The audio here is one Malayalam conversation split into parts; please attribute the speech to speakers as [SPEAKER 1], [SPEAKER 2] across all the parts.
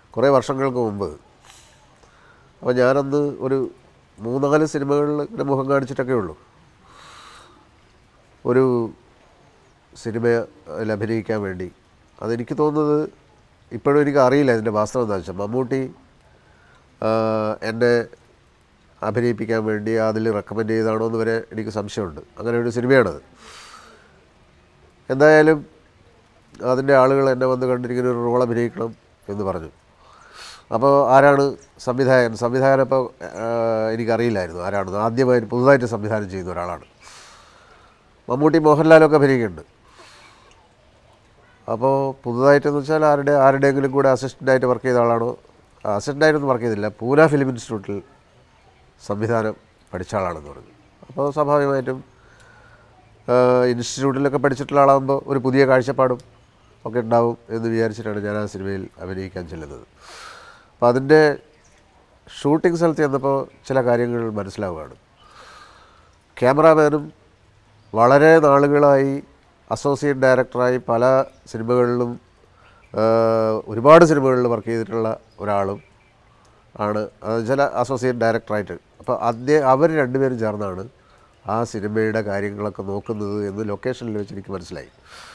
[SPEAKER 1] കുറേ വർഷങ്ങൾക്ക് മുമ്പ് അപ്പോൾ ഞാനന്ന് ഒരു മൂന്നാല് സിനിമകളിൽ ഇങ്ങനെ മുഖം കാണിച്ചിട്ടൊക്കെ ഉള്ളൂ ഒരു സിനിമയിൽ അഭിനയിക്കാൻ വേണ്ടി അതെനിക്ക് തോന്നുന്നത് ഇപ്പോഴും എനിക്ക് അറിയില്ല ഇതിൻ്റെ വാസ്തവം എന്താ വെച്ചാൽ മമ്മൂട്ടി ആ, എന്നെ അഭിനയിപ്പിക്കാൻ വേണ്ടി അതിൽ റെക്കമെൻഡ് ചെയ്താണോ എന്ന് വരെ എനിക്ക് സംശയമുണ്ട് അങ്ങനെ ഒരു സിനിമയാണത് എന്തായാലും അതിൻ്റെ ആളുകൾ എന്നെ വന്ന് കണ്ടിരിക്കുന്ന ഒരു റോൾ അഭിനയിക്കണം എന്ന് പറഞ്ഞു അപ്പോൾ ആരാണ് സംവിധായകൻ സംവിധായകൻ അപ്പോൾ എനിക്കറിയില്ലായിരുന്നു ആരാണെന്ന് ആദ്യമായിട്ട് പുതുതായിട്ട് സംവിധാനം ചെയ്യുന്ന ഒരാളാണ് മമ്മൂട്ടി മോഹൻലാലൊക്കെ അഭിനയിക്കുന്നുണ്ട് അപ്പോൾ പുതുതായിട്ടെന്ന് വെച്ചാൽ ആരുടെ ആരുടെയെങ്കിലും കൂടെ അസിസ്റ്റൻ്റായിട്ട് വർക്ക് ചെയ്ത ആളാണോ അസിസ്റ്റൻ്റായിട്ടൊന്നും വർക്ക് ചെയ്തില്ല പൂന ഫിലിം ഇൻസ്റ്റിറ്റ്യൂട്ടിൽ സംവിധാനം പഠിച്ച ആളാണെന്ന് പറഞ്ഞു അപ്പോൾ സ്വാഭാവികമായിട്ടും ആഹ് ഇൻസ്റ്റിറ്റ്യൂട്ടിലൊക്കെ പഠിച്ചിട്ടുള്ള ആളാകുമ്പോൾ ഒരു പുതിയ കാഴ്ചപ്പാടും ഒക്കെ ഉണ്ടാവും എന്ന് വിചാരിച്ചിട്ടാണ് ഞാൻ ആ സിനിമയിൽ അഭിനയിക്കാൻ ചെല്ലുന്നത് അപ്പോൾ അതിൻ്റെ ഷൂട്ടിംഗ് സ്ഥലത്ത് ചെന്നപ്പോൾ ചില കാര്യങ്ങൾ മനസ്സിലാവുകയാണ് ക്യാമറാമാനും വളരെ നാളുകളായി അസോസിയേറ്റ് ഡയറക്ടറായി പല സിനിമകളിലും ആഹ് ഒരുപാട് സിനിമകളിൽ വർക്ക് ചെയ്തിട്ടുള്ള ഒരാളും ആണ് അത് ചില അസോസിയേറ്റ് ഡയറക്ടറായിട്ട് അപ്പോൾ അദ്ദേഹം അവർ രണ്ടുപേരും ചേർന്നാണ് ആ സിനിമയുടെ കാര്യങ്ങളൊക്കെ നോക്കുന്നത് എന്ന് ലൊക്കേഷനിൽ വെച്ച് എനിക്ക് മനസ്സിലായി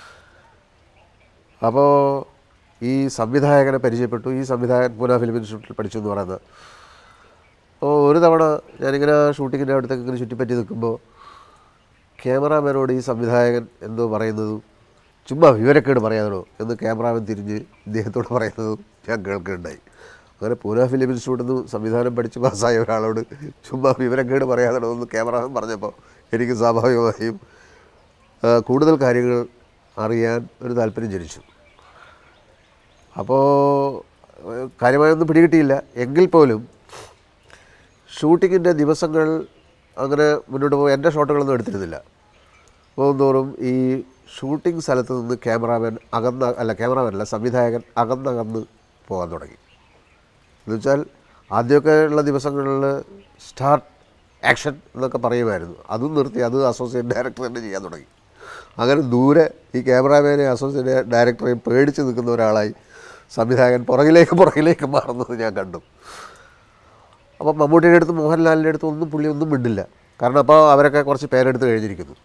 [SPEAKER 1] അപ്പോൾ ഈ സംവിധായകനെ പരിചയപ്പെട്ടു ഈ സംവിധായകൻ പൂന ഫിലിം ഇൻസ്റ്റിറ്റ്യൂട്ടിൽ പഠിച്ചു എന്ന് പറയുന്നത് അപ്പോൾ ഒരു തവണ ഞാനിങ്ങനെ ഷൂട്ടിങ്ങിൻ്റെ അടുത്തൊക്കെ ഇങ്ങനെ ചുറ്റിപ്പറ്റി നിൽക്കുമ്പോൾ ക്യാമറാമാനോട് ഈ സംവിധായകൻ എന്തോ പറയുന്നതും ചുമ്മാ വിവരക്കേട് പറയാതോ എന്ന് ക്യാമറാമാൻ തിരിഞ്ഞ് ഇദ്ദേഹത്തോട് പറയുന്നതും ഞാൻ കേൾക്കുകയുണ്ടായി അങ്ങനെ പൂന ഫിലിം ഇൻസ്റ്റിറ്റ്യൂട്ടിൽ നിന്ന് സംവിധാനം പഠിച്ച് പാസ്സായ ഒരാളോട് ചുമ്മാ വിവരക്കേട് പറയാതോ എന്ന് ക്യാമറാമാൻ പറഞ്ഞപ്പോൾ എനിക്ക് സ്വാഭാവികമായും ആ, കൂടുതൽ കാര്യങ്ങൾ അറിയാൻ ഒരു താല്പര്യം ജനിച്ചു അപ്പോൾ ഏഹ്, കാര്യമായൊന്നും പിടികിട്ടിയില്ല എങ്കിൽ പോലും ഷൂട്ടിങ്ങിൻ്റെ ദിവസങ്ങൾ അങ്ങനെ മുന്നോട്ട് പോകും എൻ്റെ ഷോട്ടുകളൊന്നും എടുത്തിരുന്നില്ല പോകുന്തോറും ഈ ഷൂട്ടിംഗ് സ്ഥലത്ത് നിന്ന് ക്യാമറാമാൻ അകന്ന അല്ല ക്യാമറാമാൻ അല്ല സംവിധായകൻ അകന്നകന്ന് പോകാൻ തുടങ്ങി എന്നുവെച്ചാൽ ആദ്യമൊക്കെ ഉള്ള ദിവസങ്ങളിൽ സ്റ്റാർട്ട് ആക്ഷൻ എന്നൊക്കെ പറയുമായിരുന്നു അതും നിർത്തി അത് അസോസിയേറ്റ് ഡയറക്ടർ തന്നെ ചെയ്യാൻ തുടങ്ങി അങ്ങനെ ദൂരെ ഈ ക്യാമറാമാനെ അസോസിയേറ്റ് ഡയറക്ടറെയും പേടിച്ച് നിൽക്കുന്ന ഒരാളായി സംവിധായകൻ പുറകിലേക്ക് പുറകിലേക്ക് മാറുന്നത് ഞാൻ കണ്ടു അപ്പോൾ മമ്മൂട്ടിയുടെ അടുത്ത് മോഹൻലാലിൻ്റെ അടുത്ത് ഒന്നും പുള്ളി ഒന്നും മിണ്ടില്ല കാരണം അപ്പോൾ അവരൊക്കെ കുറച്ച് പേരെടുത്ത് കഴിഞ്ഞിരിക്കുന്നു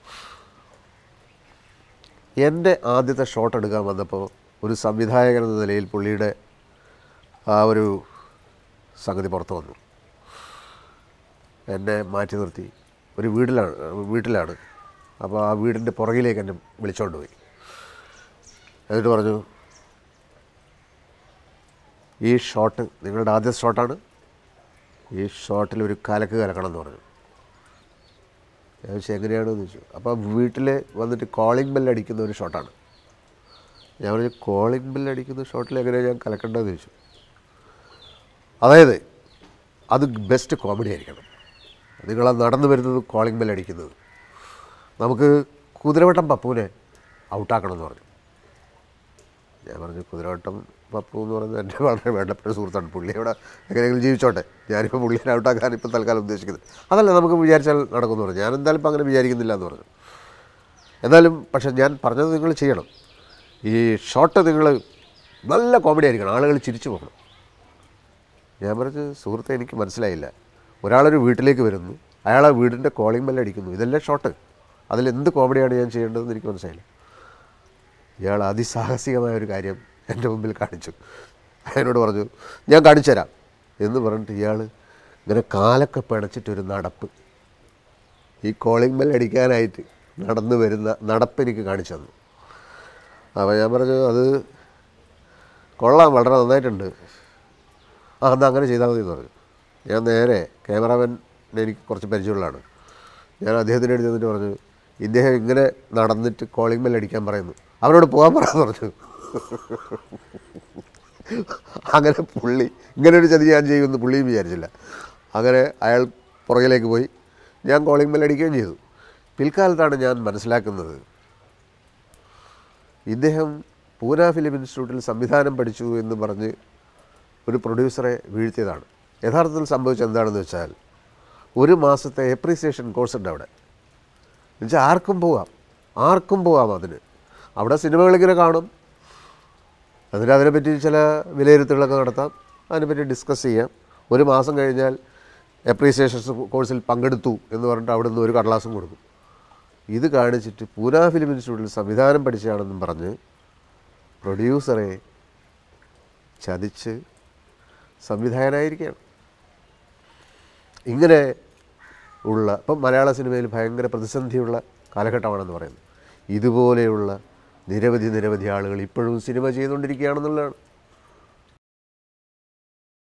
[SPEAKER 1] എൻ്റെ ആദ്യത്തെ ഷോട്ട് എടുക്കാൻ വന്നപ്പോൾ ഒരു സംവിധായകൻ എന്ന നിലയിൽ പുള്ളിയുടെ ആ ഒരു സംഗതി പുറത്തു വന്നു എന്നെ മാറ്റി നിർത്തി ഒരു വീട്ടിലാണ് വീട്ടിലാണ് അപ്പോൾ ആ വീടിൻ്റെ പുറകിലേക്ക് എന്നെ വിളിച്ചോണ്ട് പോയി എന്നിട്ട് പറഞ്ഞു ഈ ഷോട്ട് നിങ്ങളുടെ ആദ്യ ഷോട്ടാണ് ഈ ഷോട്ടിൽ ഒരു കലക്ക് കലക്കണം എന്ന് പറഞ്ഞു ഞാൻ ചോദിച്ചു എങ്ങനെയാണെന്ന് ചോദിച്ചു അപ്പോൾ വീട്ടിൽ വന്നിട്ട് കോളിംഗ് ബെൽ അടിക്കുന്ന ഒരു ഷോട്ടാണ് ഞാൻ പറഞ്ഞു കോളിംഗ് ബെൽ അടിക്കുന്ന ഷോട്ടിൽ എങ്ങനെയാണ് ഞാൻ കലക്കേണ്ടതെന്ന് ചോദിച്ചു അതായത് അത് ബെസ്റ്റ് കോമഡി ആയിരിക്കണം നിങ്ങൾ ആ നടന്നു വരുന്നത് കോളിംഗ് ബെൽ അടിക്കുന്നത് നമുക്ക് കുതിരവട്ടം പപ്പുവിനെ ഔട്ടാക്കണം എന്ന് പറഞ്ഞു ഞാൻ പറഞ്ഞു കുതിരവട്ടം പപ്പു എന്ന് പറയുന്നത് എൻ്റെ വളരെ വേണ്ടപ്പെട്ട സുഹൃത്താണ് പുള്ളി അവിടെ എങ്ങനെയെങ്കിലും ജീവിച്ചോട്ടെ ഞാനിപ്പോൾ പുള്ളിയെ ഔട്ടാക്കാൻ ഇപ്പോൾ തൽക്കാലം ഉദ്ദേശിക്കുന്നത് അതല്ല നമുക്ക് വിചാരിച്ചാൽ നടക്കുമെന്ന് പറഞ്ഞു ഞാൻ എന്തായാലും ഇപ്പം അങ്ങനെ വിചാരിക്കുന്നില്ല എന്ന് പറഞ്ഞു എന്നാലും പക്ഷേ ഞാൻ പറഞ്ഞത് നിങ്ങൾ ചെയ്യണം ഈ ഷോട്ട് നിങ്ങൾ നല്ല കോമഡി ആയിരിക്കണം ആളുകൾ ചിരിച്ചു പോകണം ഞാൻ പറഞ്ഞു സുഹൃത്തെ എനിക്ക് മനസ്സിലായില്ല ഒരാളൊരു വീട്ടിലേക്ക് വരുന്നു അയാൾ ആ വീടിൻ്റെ കോളിംഗ് ബെൽ അടിക്കുന്നു ഇതല്ലേ ഷോട്ട് അതിലെന്ത് കോമഡിയാണ് ഞാൻ ചെയ്യേണ്ടതെന്ന് എനിക്ക് മനസ്സിലായില്ല ഇയാൾ അതിസാഹസികമായ ഒരു കാര്യം എൻ്റെ മുമ്പിൽ കാണിച്ചു എന്നോട് പറഞ്ഞു ഞാൻ കാണിച്ചു തരാം എന്ന് പറഞ്ഞിട്ട് ഇയാൾ ഇങ്ങനെ കാലൊക്കെ പിണച്ചിട്ടൊരു നടപ്പ് ഈ കോളിംഗ് ബെൽ അടിക്കാനായിട്ട് നടന്നു വരുന്ന നടപ്പ് എനിക്ക് കാണിച്ചു തന്നു അപ്പോൾ ഞാൻ പറഞ്ഞു അത് കൊള്ളാം വളരെ നന്നായിട്ടുണ്ട് ആ എന്നാൽ അങ്ങനെ ചെയ്താൽ മതി എന്ന് പറഞ്ഞു ഞാൻ നേരെ ക്യാമറാമാൻ എനിക്ക് കുറച്ച് പരിചയമുള്ളതാണ് ഞാൻ അദ്ദേഹത്തിൻ്റെ അടുത്ത് ചെന്നിട്ട് പറഞ്ഞു ഇദ്ദേഹം ഇങ്ങനെ നടന്നിട്ട് കോളിംഗ് ബെൽ അടിക്കാൻ പറയുന്നു അവരോട് പോകാൻ പറയാൻ പറഞ്ഞു അങ്ങനെ പുള്ളി ഇങ്ങനെ ഒരു ചതി ഞാൻ ചെയ്യുമെന്ന് പുള്ളിയും വിചാരിച്ചില്ല അങ്ങനെ അയാൾ പുറകിലേക്ക് പോയി ഞാൻ കോളിംഗ് ബെൽ അടിക്കുകയും ചെയ്തു പിൽക്കാലത്താണ് ഞാൻ മനസ്സിലാക്കുന്നത് ഇദ്ദേഹം പൂന ഫിലിം ഇൻസ്റ്റിറ്റ്യൂട്ടിൽ സംവിധാനം പഠിച്ചു എന്ന് പറഞ്ഞ് ഒരു പ്രൊഡ്യൂസറെ വീഴ്ത്തിയതാണ് യഥാർത്ഥത്തിൽ സംഭവിച്ചത് എന്താണെന്ന് വെച്ചാൽ ഒരു മാസത്തെ എപ്രീസിയേഷൻ കോഴ്സ് ഉണ്ട് അവിടെ എന്നുവെച്ചാൽ ആർക്കും പോകാം ആർക്കും പോകാം അതിന് അവിടെ സിനിമകളിങ്ങനെ കാണും എന്നിട്ട് അതിനെപ്പറ്റി ചില വിലയിരുത്തലുകളൊക്കെ നടത്താം അതിനെപ്പറ്റി ഡിസ്കസ് ചെയ്യാം ഒരു മാസം കഴിഞ്ഞാൽ അപ്രീസിയേഷൻ കോഴ്സിൽ പങ്കെടുത്തു എന്ന് പറഞ്ഞിട്ട് അവിടെ നിന്ന് ഒരു കടലാസും കൊടുക്കും ഇത് കാണിച്ചിട്ട് പൂന ഫിലിം ഇൻസ്റ്റിറ്റ്യൂട്ടിൽ സംവിധാനം പഠിച്ചാണെന്നും പറഞ്ഞ് പ്രൊഡ്യൂസറെ ചതിച്ച് സംവിധായകനായിരിക്കുകയാണ് ഇങ്ങനെ ഉള്ള ഇപ്പം മലയാള സിനിമയിൽ ഭയങ്കര പ്രതിസന്ധിയുള്ള കാലഘട്ടമാണെന്ന് പറയുന്നത് ഇതുപോലെയുള്ള നിരവധി നിരവധി ആളുകൾ ഇപ്പോഴും സിനിമ ചെയ്തുകൊണ്ടിരിക്കുകയാണെന്നുള്ളതാണ്